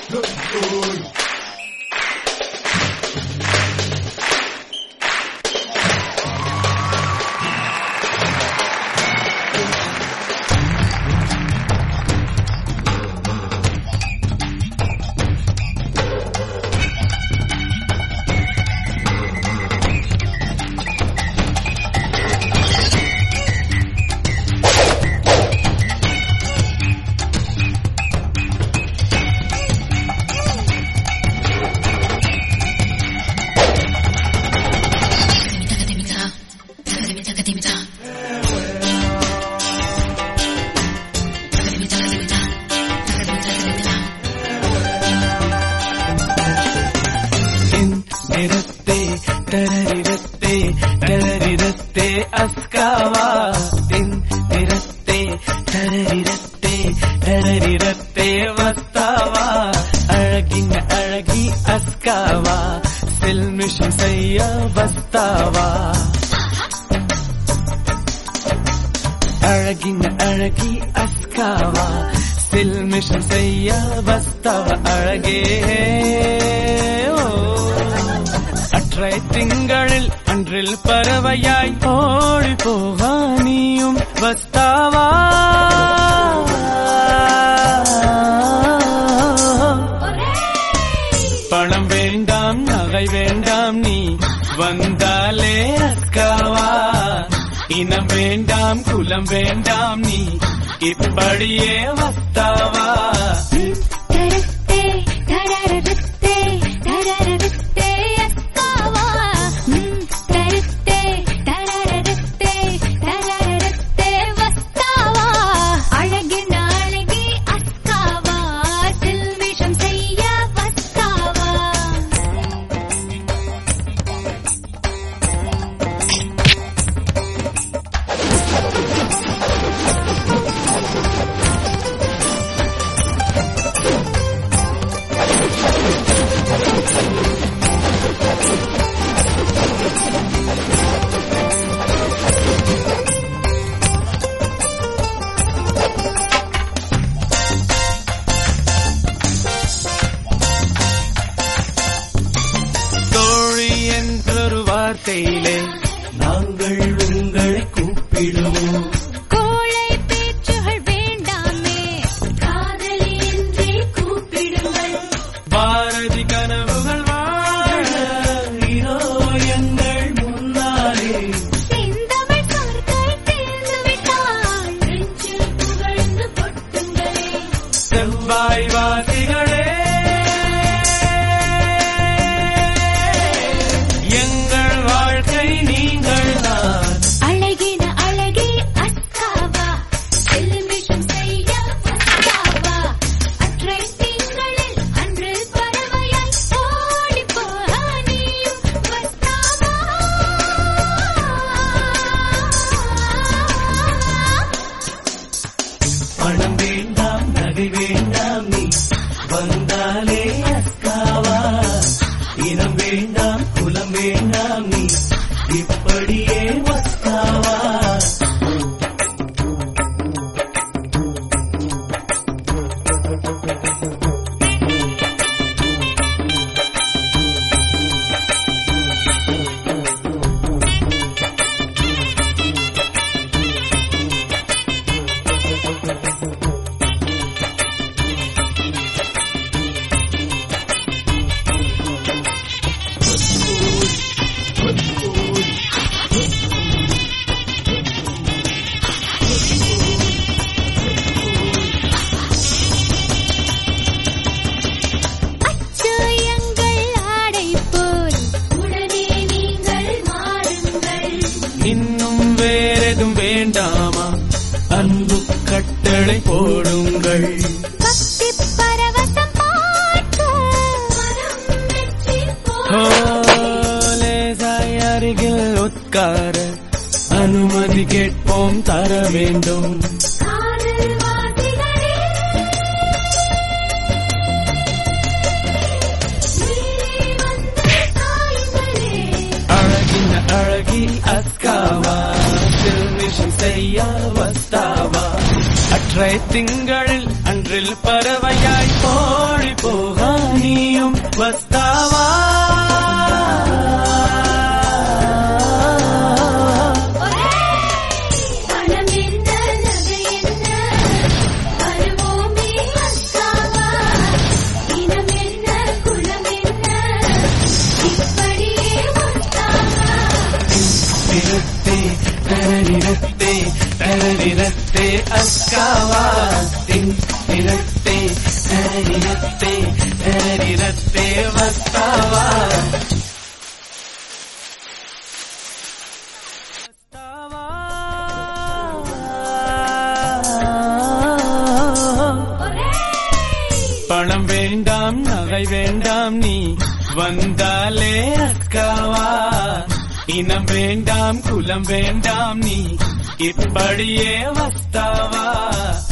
நிறத்தே தரரிடத்தே தரரிடத்தே அஸ்காவா தென் நிறத்தே தரரிடத்தே தரரிடத்தே வஸ்தாவா அழகின் அழகி அஸ்காவா செல்மிஷம் செய்ய வஸ்தாவா அழகின் அழகி அஸ்காவா செல்மிஷம் செய்ய வஸ்தவ அழகே ஓ. அற்றை திங்களில் அன்றில் பறவையாய் ஓடி போவா நீயும் வஸ்தாவா பணம் வேண்டாம் நகை வேண்டாம் நீ வந்தாலே அஸ்காவா இனம் வேண்டாம் குலம் வேண்டாம் நீ இப்படியே வஸ்தாவா தரத்தே தரரதத்தே தரரதத்தே அஸ்காவா ம், தரத்தே தரரதத்தே தரரதத்தே வஸ்தாவா அழகின் அழகி அஸ்காவா சில்மிஷம் செய்ய வஸ்தாவா தோழி என்றொரு வார்த்தையிலே நாங்கள் உங்களை கூப்பிடுவோம் கோழை பேச்சுகள் வேண்டாமே காதலி என்றே கூப்பிடுங்கள் பாரதி கனவுகள் வாழ இதோ எங்கள் முன்னாலே செந்தமிழ் சொற்கள் தேர்ந்து விட்டால் நெஞ்சில் புகழ்ந்து கொட்டுங்களே செவ்வாய் வாசிகளே எங்கள் வாழ்க்கை நீங்கள் தான் அழகின அழகி அஸ்காவா செல்லுமிஷம் செய்ய வஸ்தாவா அற்றை திங்களில் அன்று பறவையாய் ஓடி போக நீயும் வஸ்தாவா பணம் வேண்டாம் நகை வேண்டாம் நீ வந்தாலே அஸ்காவா இனம் வேண்டாம் குலம் வேண்டாம் நீ இப்படியே வஸ்தாவா அச்சு எங்கள் ஆடை போல் உடனே நீங்கள் மாறுங்கள் இன்னும் வேறெதும் வேண்டாமா அன்பு கட்டளை போடுங்கள் பக்தி பரவசம் பார்க்க மனம் வெற்றி ஓ, போல் லேசாய் அருகில் உட்கார அனுமதி கேட்போம் தர வேண்டும் காதல் வார்த்தைகளே நீ வந்து தாய்களே அழகின் அழகி அஸ்காவா சில்மிஷம் செய்ய வஸ்தாவா அற்ற ஒற்றை திங்களில் அன்றில் பறவையாய் போடி போக நீயும் வஸ்தாவா பணம் என்ன நகை என்ன வருவோமே அக்காவா இனம் என்ன குலம் என்ன இப்படியே வந்தாவா நிறுத்தே தரநிறுத்தே தரநிறுத்தே அஸ்காவா தின் நிறுத்தே தரநிறுத்தே தரநிறுத்தே வஸ்தாவா பணம் வேண்டாம் நகை வேண்டாம் நீ வந்தாலே அக்காவா இனம் வேண்டாம் குலம் வேண்டாம் நீ இப்படியே வஸ்தாவா